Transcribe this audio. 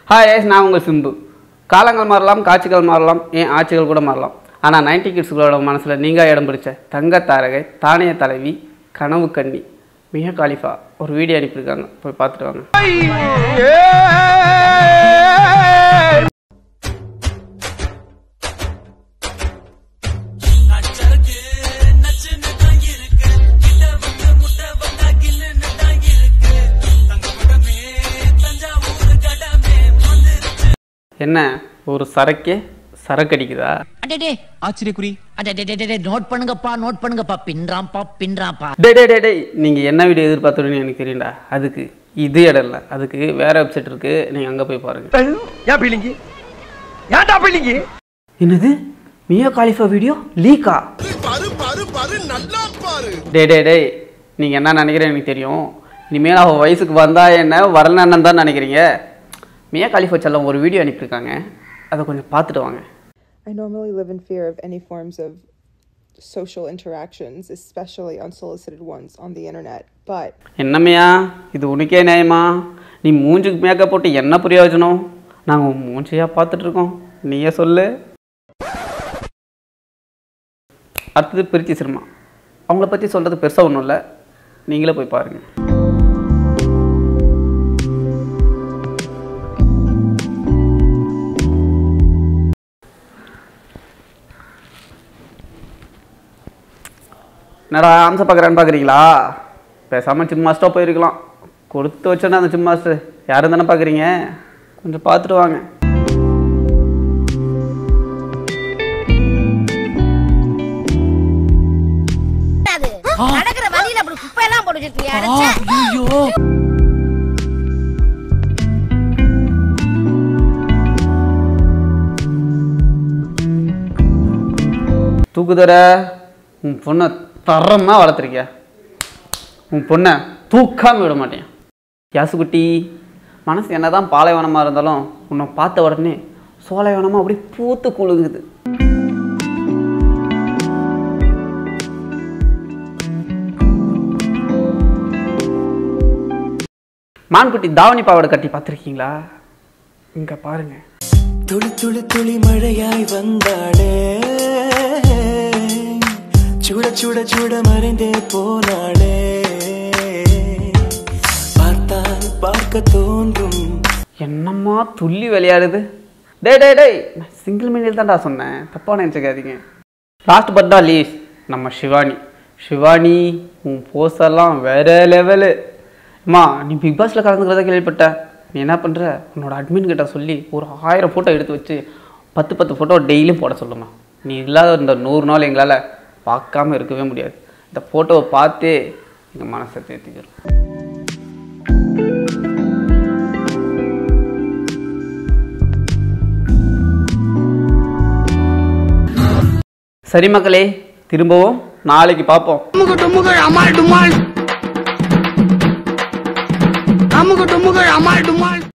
Hi S நான் உங்கள் சிம்பு காலங்கள் மாறலாம் காட்சிகள் மாறலாம் ஏன் ஆட்சிகள் கூட மாறலாம் ஆனால் நைன்டி கிட்ஸுகளோட மனசில் நீங்கள் இடம் பிடிச்ச தங்க தாரகை தானிய தலைவி கனவு கண்ணி மிக காலிஃபா ஒரு வீடியோ அனுப்பியிருக்காங்க போய் பார்த்துட்டு வாங்க என்ன ஒரு சரக்கே சரக்கு அடிக்குதா அடடே ஆச்சரியக்குறி அடடே நோட் பண்ணுங்கப்பா நோட் பண்ணுங்கப்பா பின்றாம்பா பின்றாம்பா டே டே டே டேய் நீங்கள் என்ன வீடியோ எதிர்பார்த்துருன்னு எனக்கு தெரியும்டா அதுக்கு இது இடம் இல்லை அதுக்கு வேற வெப்சைட் இருக்குது நீங்கள் அங்கே போய் பாருங்கள் ஏன் பீலிங்கி ஏன்டா பீலிங்கி என்னது மியா காலிஃபா வீடியோ லீக்கா பாரு பாரு பாரு நல்லா பாரு டே டே டேய் நீங்கள் என்ன நினைக்கிறேன் எனக்கு தெரியும் இனிமேல் அவள் வயசுக்கு வந்தா என்ன வரலன்னு தான் நினைக்கிறீங்க மியா காலிஃபா செல்லம் ஒரு வீடியோ அனுப்பியிருக்காங்க அதை கொஞ்சம் பார்த்துட்டு வாங்க I normally live in fear of any forms of social interactions, especially unsolicited ones on the internet. But என்னம்மையா இது உனக்கே நியாயமா நீ மூஞ்சுக்கு மேக்கப் போட்டு என்ன பிரயோஜனம் நாங்கள் உன் மூஞ்சியா பார்த்துட்டு இருக்கோம் நீயே சொல்லு அடுத்தது பிரித்தி சினிமா அவங்கள பற்றி சொல்கிறது பெருசாக ஒன்றும் இல்லை நீங்களே போய் பாருங்கள் என்னடா ஆன்சர் பார்க்குறேன்னு பார்க்குறீங்களா பேசாமல் ஜிம் மாஸ்டராக போயிருக்கலாம் கொடுத்து வச்சோன்னா அந்த ஜிம் மாஸ்டர் யாரும் தானே பார்க்குறீங்க கொஞ்சம் பார்த்துட்டு வாங்க அது நடக்கிற வழியில அப்படி குப்பையெல்லாம் போட்டு வச்சிருக்கியா ஐயோ தூக்குதர உன் பொண்ணை தரமாக வளர்த்துருக்கியா உன் பொண்ணை தூக்காமல் விட மாட்டேன் யாசுகுட்டி மனசு என்னதான் பாலைவனமாக இருந்தாலும் உன்னை பார்த்த உடனே சோலைவனமாக அப்படியே பூத்து குலுங்குது மான்குட்டி தாவணி பாவாடை கட்டி பார்த்துருக்கீங்களா இங்கே பாருங்க துளி துளி துளி மழையாய் வந்தாளே சுட சுட சுட மறைந்தே போனாளே பார்த்தால் பார்க்க தோன்றும் என்னம்மா துள்ளி விளையாடுது டே டே டேய் நான் சிங்கிள் மீனில் தான்டா சொன்னேன் தப்பாக நினச்சிக்காதீங்க லாஸ்ட் பட் தான் லீஸ் நம்ம சிவானி சிவானி உன் போஸ்டெல்லாம் வேற லெவலு அம்மா நீ பிக் பாஸில் கலந்துக்கிறதா கேள்விப்பட்ட நீ என்ன பண்ணுற உன்னோட அட்மின் கிட்ட சொல்லி ஒரு ஆயிரம் ஃபோட்டோ எடுத்து வச்சு பத்து பத்து ஃபோட்டோ டெய்லியும் போட சொல்லுமா நீ இல்லாத இந்த நூறு நாள் எங்களால் பார்க்காம இருக்கவே முடியாது இந்த ஃபோட்டோவை பார்த்தே எங்கள் மனசை தேர்த்திக்கிறோம் சரி மக்களே திரும்பவும் நாளைக்கு பார்ப்போம் அமுக டுமுக அமால் டுமால் அமுக டுமுக அமால் டுமால்